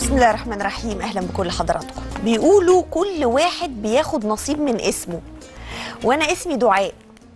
بسم الله الرحمن الرحيم اهلا بكل حضراتكم بيقولوا كل واحد بياخد نصيب من اسمه وانا اسمي دعاء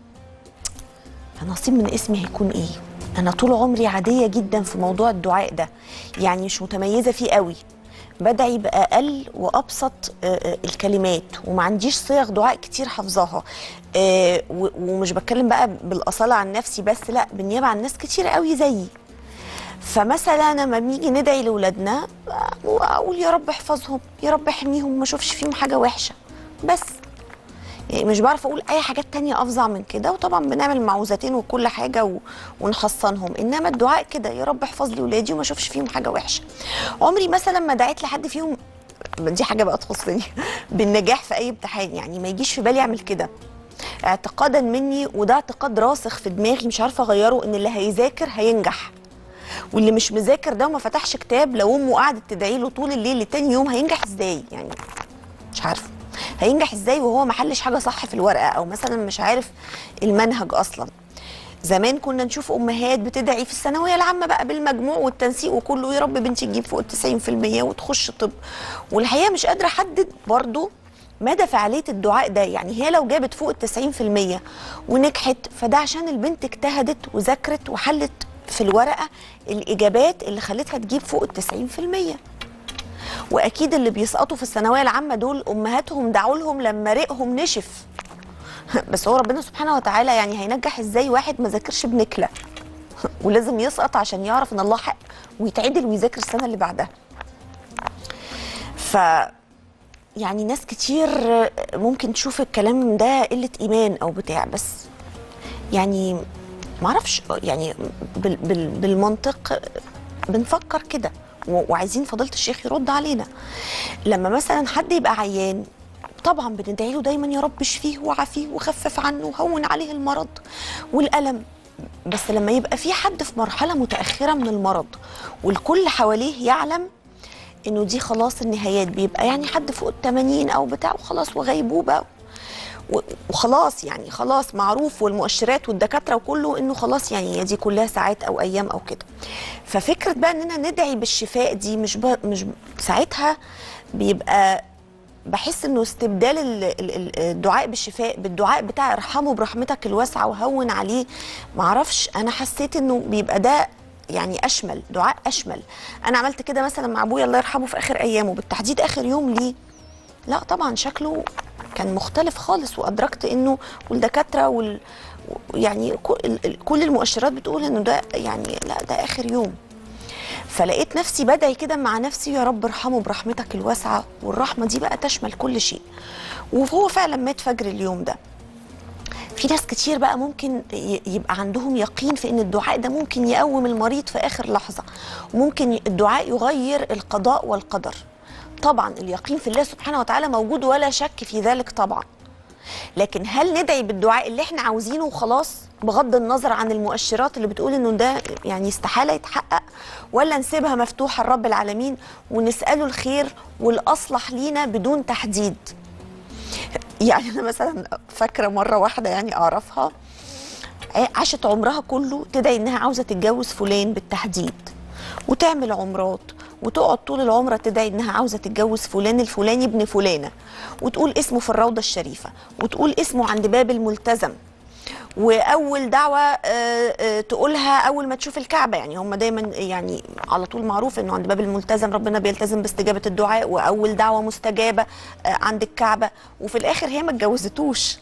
فنصيب من اسمي هيكون ايه انا طول عمري عاديه جدا في موضوع الدعاء ده يعني مش متميزه فيه قوي بدعي باقل وابسط آه، آه، الكلمات وما عنديش صيغ دعاء كتير حافظاها آه، و- ومش بتكلم بقى بالاصاله عن نفسي بس لا بالنيابه عن ناس كتير قوي زيي فمثلا لما بنيجي ندعي لاولادنا اقول يا رب احفظهم يا رب احميهم ما اشوفش فيهم حاجه وحشه بس يعني مش بعرف اقول اي حاجات تانية افظع من كده وطبعا بنعمل معوذتين وكل حاجه و... ونحصنهم انما الدعاء كده يا رب احفظ لي ولادي وما اشوفش فيهم حاجه وحشه عمري مثلا ما دعيت لحد فيهم دي حاجه بقى تخصني بالنجاح في اي امتحان يعني ما يجيش في بالي اعمل كده اعتقادا مني وده اعتقاد راسخ في دماغي مش عارفه اغيره ان اللي هيذاكر هينجح واللي مش مذاكر ده وما فتحش كتاب لو امه قعدت تدعي له طول الليل لتاني يوم هينجح ازاي يعني مش عارفه هينجح ازاي وهو ما حلش حاجه صح في الورقه او مثلا مش عارف المنهج اصلا زمان كنا نشوف امهات بتدعي في الثانويه العامه بقى بالمجموع والتنسيق وكله يا رب بنتي تجيب فوق ال 90% وتخش طب والحقيقه مش قادره احدد برضو مدى فعاليه الدعاء ده يعني هي لو جابت فوق ال 90% ونجحت فده عشان البنت اجتهدت وذاكرت وحلت في الورقه الاجابات اللي خلتها تجيب فوق ال 90% واكيد اللي بيسقطوا في الثانويه العامه دول امهاتهم دعوا لهم لما ريقهم نشف بس هو ربنا سبحانه وتعالى يعني هينجح ازاي واحد ما ذاكرش بنكله ولازم يسقط عشان يعرف ان الله حق ويتعدل ويذاكر السنه اللي بعدها ف يعني ناس كتير ممكن تشوف الكلام ده قله ايمان او بتاع بس يعني معرفش يعني بال بال بالمنطق بنفكر كده و- وعايزين فضيله الشيخ يرد علينا لما مثلا حد يبقى عيان طبعا بندعي له دايما يا رب اشفيه وعافيه وخفف عنه وهون عليه المرض والالم بس لما يبقى في حد في مرحله متاخره من المرض والكل حواليه يعلم انه دي خلاص النهايات بيبقى يعني حد فوق ال 80 او بتاع وخلاص وغيبوبه و- وخلاص يعني خلاص معروف والمؤشرات والدكاتره وكله انه خلاص يعني هي دي كلها ساعات او ايام او كده ففكره بقى اننا ندعي بالشفاء دي مش ب... مش ساعتها بيبقى بحس انه استبدال ال- ال- ال- الدعاء بالشفاء بالدعاء بتاع ارحمه برحمتك الواسعه وهون عليه معرفش انا حسيت انه بيبقى ده يعني اشمل دعاء اشمل انا عملت كده مثلا مع ابويا الله يرحمه في اخر ايامه بالتحديد اخر يوم ليه لا طبعا شكله كان مختلف خالص وادركت انه والدكاتره وال يعني كل ال- كل المؤشرات بتقول انه ده يعني لا ده اخر يوم فلقيت نفسي بدعي كده مع نفسي يا رب ارحمه برحمتك الواسعه والرحمه دي بقى تشمل كل شيء وهو فعلا مات فجر اليوم ده في ناس كتير بقى ممكن ي- يبقى عندهم يقين في ان الدعاء ده ممكن يقوم المريض في اخر لحظه وممكن ي- الدعاء يغير القضاء والقدر طبعا اليقين في الله سبحانه وتعالى موجود ولا شك في ذلك طبعا لكن هل ندعي بالدعاء اللي احنا عاوزينه وخلاص بغض النظر عن المؤشرات اللي بتقول انه ده يعني استحاله يتحقق ولا نسيبها مفتوحه لرب العالمين ونساله الخير والاصلح لينا بدون تحديد يعني انا مثلا فاكره مره واحده يعني اعرفها عاشت عمرها كله تدعي انها عاوزه تتجوز فلان بالتحديد وتعمل عمرات وتقعد طول العمره تدعي انها عاوزه تتجوز فلان الفلاني ابن فلانه وتقول اسمه في الروضه الشريفه وتقول اسمه عند باب الملتزم واول دعوه آه، آه، تقولها اول ما تشوف الكعبه يعني هم دايما يعني على طول معروف انه عند باب الملتزم ربنا بيلتزم باستجابه الدعاء واول دعوه مستجابه آه، عند الكعبه وفي الاخر هي ما اتجوزتوش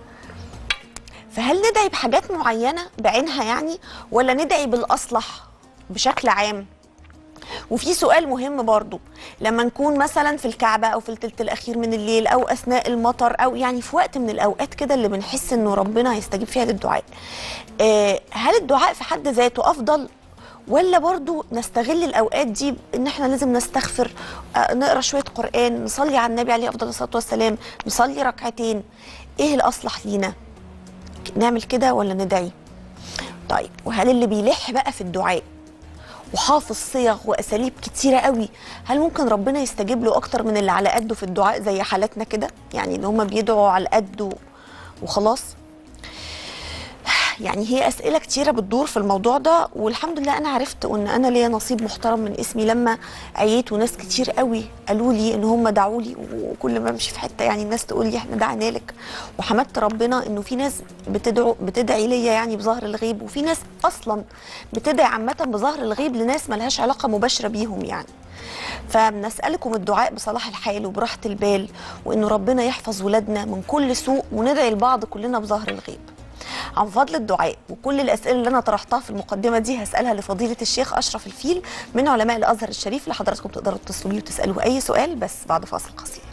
فهل ندعي بحاجات معينه بعينها يعني ولا ندعي بالاصلح بشكل عام وفي سؤال مهم برضو لما نكون مثلا في الكعبة أو في التلت الأخير من الليل أو أثناء المطر أو يعني في وقت من الأوقات كده اللي بنحس إنه ربنا هيستجيب فيها للدعاء آه هل الدعاء في حد ذاته أفضل ولا برضو نستغل الأوقات دي إن إحنا لازم نستغفر آه نقرأ شوية قرآن نصلي على النبي عليه أفضل الصلاة والسلام نصلي ركعتين إيه الأصلح لينا نعمل كده ولا ندعي طيب وهل اللي بيلح بقى في الدعاء وحافظ صيغ واساليب كتيره قوي هل ممكن ربنا يستجيب له اكتر من اللي على قده في الدعاء زي حالاتنا كده يعني اللي هم بيدعوا على قده وخلاص يعني هي اسئله كتيره بتدور في الموضوع ده والحمد لله انا عرفت ان انا ليا نصيب محترم من اسمي لما عييت وناس كتير قوي قالوا لي ان هم دعوا لي وكل ما امشي في حته يعني الناس تقول لي احنا دعنا لك وحمدت ربنا انه في ناس بتدعو بتدعي ليا يعني بظهر الغيب وفي ناس اصلا بتدعي عامه بظهر الغيب لناس ملهاش علاقه مباشره بيهم يعني فبنسألكم الدعاء بصلاح الحال وبراحة البال وإنه ربنا يحفظ ولادنا من كل سوء وندعي لبعض كلنا بظهر الغيب عن فضل الدعاء وكل الأسئلة اللي أنا طرحتها في المقدمة دي هسألها لفضيلة الشيخ أشرف الفيل من علماء الأزهر الشريف اللي حضراتكم تقدروا تتصلوا بيه وتسألوه أي سؤال بس بعد فاصل قصير